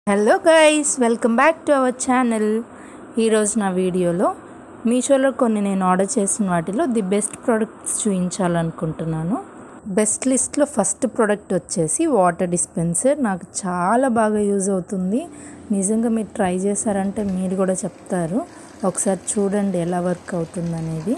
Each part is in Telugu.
hello guys welcome back to our channel ఈరోజు నా వీడియోలో మీషోలో కొన్ని నేను ఆర్డర్ చేసిన వాటిలో ది బెస్ట్ ప్రోడక్ట్స్ చూపించాలనుకుంటున్నాను బెస్ట్ లిస్ట్లో ఫస్ట్ ప్రోడక్ట్ వచ్చేసి వాటర్ డిస్పెన్సర్ నాకు చాలా బాగా యూజ్ అవుతుంది నిజంగా మీరు ట్రై చేశారంటే మీరు కూడా చెప్తారు ఒకసారి చూడండి ఎలా వర్క్ అవుతుంది అనేది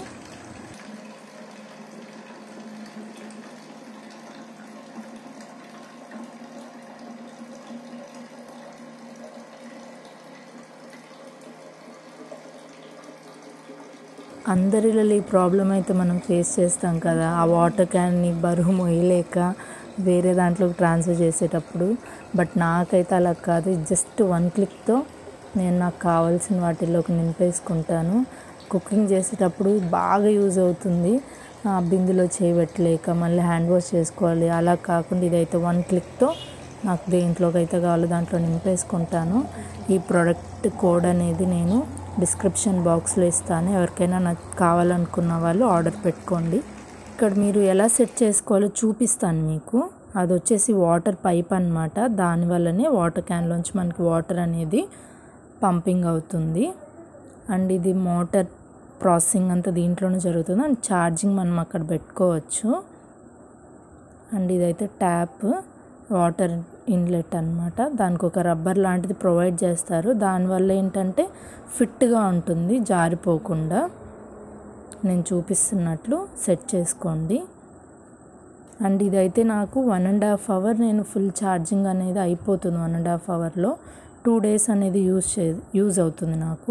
అందరిలో ఈ ప్రాబ్లం అయితే మనం ఫేస్ చేస్తాం కదా ఆ వాటర్ క్యాన్ని బరువు మొయ్యలేక వేరే దాంట్లోకి ట్రాన్స్ఫర్ చేసేటప్పుడు బట్ నాకైతే అలా కాదు జస్ట్ వన్ క్లిక్తో నేను నాకు కావాల్సిన వాటిల్లోకి నింపేసుకుంటాను కుకింగ్ చేసేటప్పుడు బాగా యూజ్ అవుతుంది ఆ బిందులో చేయబెట్టలేక మళ్ళీ హ్యాండ్ వాష్ చేసుకోవాలి అలా కాకుండా ఇదైతే వన్ క్లిక్తో నాకు దేంట్లోకి అయితే కావాలో దాంట్లో నింపేసుకుంటాను ఈ ప్రోడక్ట్ కోడ్ అనేది నేను డిస్క్రిప్షన్ బాక్స్లో ఇస్తాను ఎవరికైనా నాకు కావాలనుకున్న వాళ్ళు ఆర్డర్ పెట్టుకోండి ఇక్కడ మీరు ఎలా సెట్ చేసుకోవాలో చూపిస్తాను మీకు అది వచ్చేసి వాటర్ పైప్ అనమాట దానివల్లనే వాటర్ క్యాన్లోంచి మనకి వాటర్ అనేది పంపింగ్ అవుతుంది అండ్ ఇది మోటార్ ప్రాసెసింగ్ అంతా దీంట్లోనే జరుగుతుంది అండ్ ఛార్జింగ్ మనం అక్కడ పెట్టుకోవచ్చు అండ్ ఇదైతే ట్యాప్ వాటర్ ఇన్లెట్ అనమాట దానికి ఒక రబ్బర్ లాంటిది ప్రొవైడ్ చేస్తారు దానివల్ల ఏంటంటే ఫిట్గా ఉంటుంది జారిపోకుండా నేను చూపిస్తున్నట్లు సెట్ చేసుకోండి అండ్ ఇదైతే నాకు వన్ అండ్ హాఫ్ అవర్ నేను ఫుల్ ఛార్జింగ్ అనేది అయిపోతుంది వన్ అండ్ హాఫ్ అవర్లో టూ డేస్ అనేది యూజ్ చే యూజ్ అవుతుంది నాకు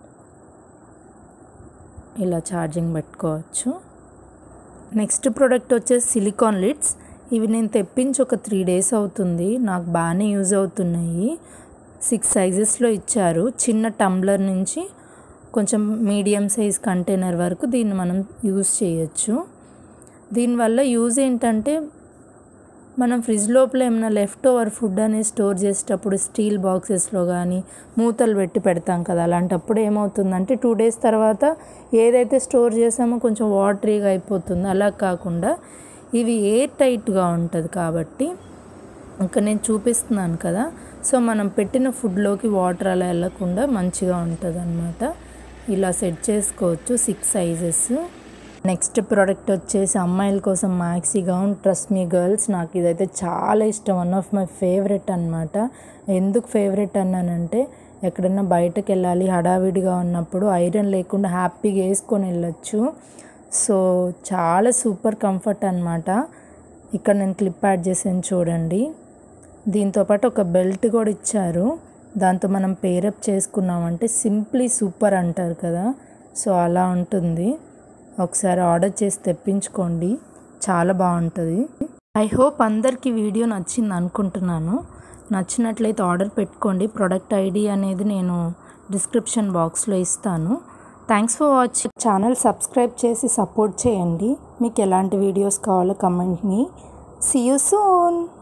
ఇలా ఛార్జింగ్ పెట్టుకోవచ్చు నెక్స్ట్ ప్రోడక్ట్ వచ్చేసి సిలికాన్ లిడ్స్ ఇవి నేను తెప్పించి ఒక త్రీ డేస్ అవుతుంది నాకు బాగానే యూజ్ అవుతున్నాయి సిక్స్ సైజెస్లో ఇచ్చారు చిన్న టంబ్లర్ నుంచి కొంచెం మీడియం సైజ్ కంటైనర్ వరకు దీన్ని మనం యూజ్ చేయొచ్చు దీనివల్ల యూజ్ ఏంటంటే మనం ఫ్రిడ్జ్ లోపల ఏమైనా లెఫ్ట్ ఓవర్ ఫుడ్ అనేది స్టోర్ చేసేటప్పుడు స్టీల్ బాక్సెస్లో కానీ మూతలు పెట్టి పెడతాం కదా అలాంటప్పుడు ఏమవుతుందంటే టూ డేస్ తర్వాత ఏదైతే స్టోర్ చేసామో కొంచెం వాటరీగా అయిపోతుంది అలా కాకుండా ఇవి ఎయిర్ టైట్గా ఉంటుంది కాబట్టి ఇంకా నేను చూపిస్తున్నాను కదా సో మనం పెట్టిన ఫుడ్లోకి వాటర్ అలా వెళ్ళకుండా మంచిగా ఉంటుంది అనమాట ఇలా సెట్ చేసుకోవచ్చు సిక్స్ సైజెస్ నెక్స్ట్ ప్రోడక్ట్ వచ్చేసి అమ్మాయిల కోసం maxi gown trust me girls నాకు ఇదైతే చాలా ఇష్టం వన్ ఆఫ్ మై ఫేవరెట్ అనమాట ఎందుకు ఫేవరెట్ అన్నానంటే ఎక్కడన్నా బయటకు వెళ్ళాలి హడావిడిగా ఉన్నప్పుడు ఐరన్ లేకుండా హ్యాపీగా వేసుకొని వెళ్ళొచ్చు సో చాలా సూపర్ కంఫర్ట్ అనమాట ఇక్కడ నేను క్లిప్ యాడ్ చేసాను చూడండి దీంతోపాటు ఒక బెల్ట్ కూడా ఇచ్చారు దాంతో మనం పేరప్ చేసుకున్నామంటే సింప్లీ సూపర్ అంటారు కదా సో అలా ఉంటుంది ఒకసారి ఆర్డర్ చేసి తెప్పించుకోండి చాలా బాగుంటుంది ఐ హోప్ అందరికీ వీడియో నచ్చింది అనుకుంటున్నాను నచ్చినట్లయితే ఆర్డర్ పెట్టుకోండి ప్రోడక్ట్ ఐడి అనేది నేను డిస్క్రిప్షన్ బాక్స్లో ఇస్తాను thanks for watching channel subscribe చేసి సపోర్ట్ చేయండి మీకు ఎలాంటి వీడియోస్ కావాలో కమెంట్ మీ సీ యూ సూన్